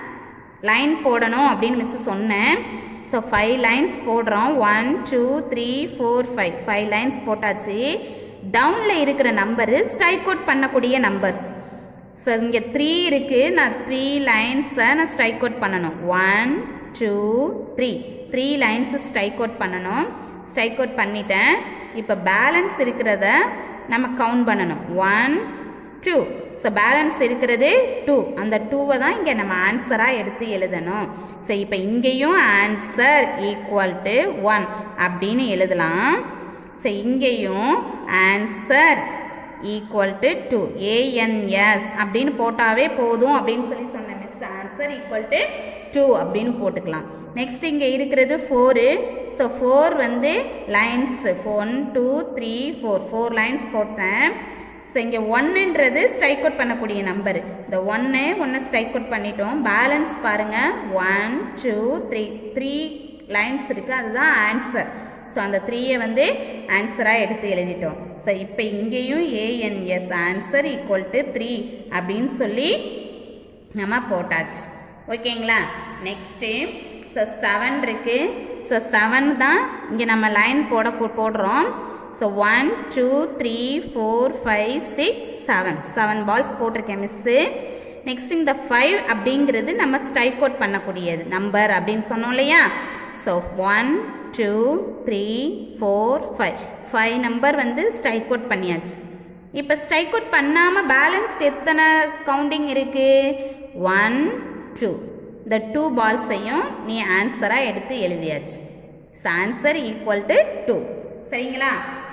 லைன் போடணும் அப்படின்னு மிஸ் சொன்னேன் ஸோ ஃபைவ் லைன்ஸ் போடுறோம் one two three four five five lines போட்டாச்சு டவுனில் இருக்கிற நம்பரு ஸ்ட்ரைக் அவுட் பண்ணக்கூடிய நம்பர்ஸ் ஸோ இங்கே த்ரீ இருக்குது நான் த்ரீ லைன்ஸை நான் ஸ்ட்ரைக் அவுட் பண்ணணும் one two three three lines strike out பண்ணணும் ஸ்ட்ரைக் அவுட் பண்ணிட்டேன் இப்போ பேலன்ஸ் இருக்கிறத நம்ம கவுண்ட் பண்ணணும் ஒன் டூ ஸோ பேலன்ஸ் இருக்கிறது டூ அந்த டூவை தான் இங்கே நம்ம ஆன்சராக எடுத்து எழுதணும் ஸோ இப்போ இங்கேயும் ஆன்சர் ஈக்குவல் டு ஒன் அப்படின்னு எழுதலாம் ஸோ இங்கேயும் answer equal to two A N S அப்படின்னு போட்டாவே போதும் அப்படின்னு சொல்லி சொன்னேன் miss answer equal to two அப்படின்னு போட்டுக்கலாம் நெக்ஸ்ட் இங்கே இருக்கிறது ஃபோரு ஸோ ஃபோர் வந்து lines one two three four four lines போட்டேன் ஸோ இங்கே ஒன்னுன்றது ஸ்ட்ரைக் அவுட் பண்ணக்கூடிய நம்பர் இந்த ஒன்று ஒன்று ஸ்ட்ரைக் அவுட் பண்ணிட்டோம் பேலன்ஸ் பாருங்கள் one two three three lines இருக்குது அதுதான் ஆன்சர் ஸோ அந்த த்ரீயை வந்து ஆன்சராக எடுத்து எழுதிட்டோம் ஸோ இப்போ இங்கேயும் A N S answer equal to three அப்படின்னு சொல்லி நம்ம போட்டாச்சு ஓகேங்களா நெக்ஸ்ட்டு ஸோ செவன் இருக்குது ஸோ செவன் தான் இங்கே நம்ம லைன் போட போடுறோம் so one two three four five six seven seven balls போட்டிருக்கேன் மிஸ்ஸு நெக்ஸ்ட் இந்த ஃபைவ் அப்படிங்கிறது நம்ம ஸ்ட்ரைக் அவுட் பண்ணக்கூடியது நம்பர் அப்படின்னு சொன்னோம் இல்லையா so one two three four five five number வந்து ஸ்ட்ரைக் அவுட் பண்ணியாச்சு இப்போ ஸ்ட்ரைக் அவுட் பண்ணாமல் பேலன்ஸ் எத்தனை கவுண்டிங் இருக்குது ஒன் டூ இந்த டூ பால்ஸையும் நீ ஆன்சராக எடுத்து எழுதியாச்சு so answer equal to two சரிங்களா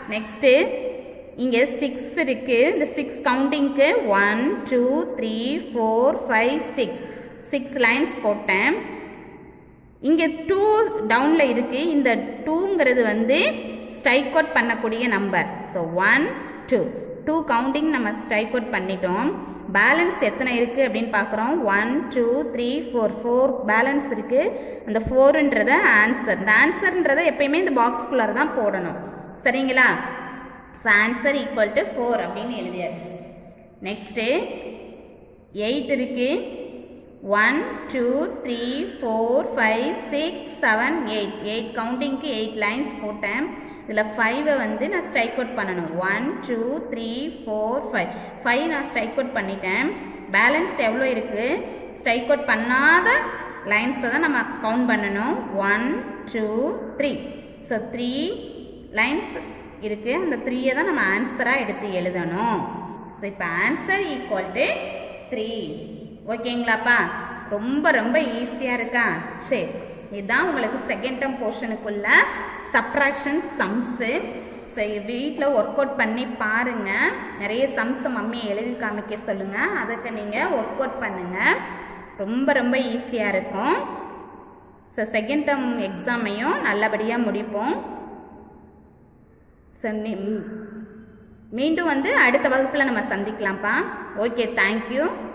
நெக்ஸ்ட்டு இங்கே சிக்ஸ் இருக்குது இந்த சிக்ஸ் கவுண்டிங்க்கு one two three four five six six lines போட்டேன் இங்கே டூ டவுனில் இருக்குது இந்த டூங்கிறது வந்து ஸ்ட்ரைக் அவுட் பண்ணக்கூடிய number so one two two counting நம்ம ஸ்ட்ரைக் அவுட் பண்ணிட்டோம் பேலன்ஸ் எத்தனை இருக்குது அப்படின்னு பார்க்குறோம் one two three four four balance இருக்குது அந்த ஃபோருன்றத ஆன்சர் இந்த ஆன்சர்ன்றதை எப்பயுமே இந்த பாக்ஸ்குள்ளார தான் போடணும் சரிங்களா so answer equal to four அப்படின்னு எழுதியாச்சு நெக்ஸ்ட்டு எயிட் இருக்குது one two three four five six seven eight eight கவுண்டிங்க்கு எயிட் லைன்ஸ் போட்டேன் இதில் ஃபைவை வந்து நான் ஸ்ட்ரைக் அவுட் பண்ணணும் one two three four five five நான் ஸ்ட்ரைக் அவுட் பண்ணிட்டேன் பேலன்ஸ் எவ்வளோ இருக்குது ஸ்ட்ரைக் அவுட் பண்ணாத லைன்ஸை தான் நம்ம கவுண்ட் பண்ணணும் one two three so three lines இருக்குது அந்த த்ரீயை தான் நம்ம ஆன்சராக எடுத்து எழுதணும் ஸோ இப்போ ஆன்சர் ஈக்குவல் டு த்ரீ ஓகேங்களாப்பா ரொம்ப ரொம்ப ஈஸியாக இருக்கா சரி இதுதான் உங்களுக்கு செகண்ட் டேர்ம் போர்ஷனுக்குள்ள சப்ராக்ஷன் சம்ஸு ஸோ வீட்டில் ஒர்க் அவுட் பண்ணி பாருங்கள் நிறைய சம்ஸை மம்மி எழுதி காமிக்க சொல்லுங்கள் அதுக்கு நீங்கள் ஒர்க் அவுட் பண்ணுங்கள் ரொம்ப ரொம்ப ஈஸியாக இருக்கும் ஸோ செகண்ட் டேர்ம் எக்ஸாமையும் நல்லபடியாக முடிப்போம் ஸோ மீண்டும் வந்து அடுத்த வகுப்பில் நம்ம சந்திக்கலாம்ப்பா ஓகே தேங்க்யூ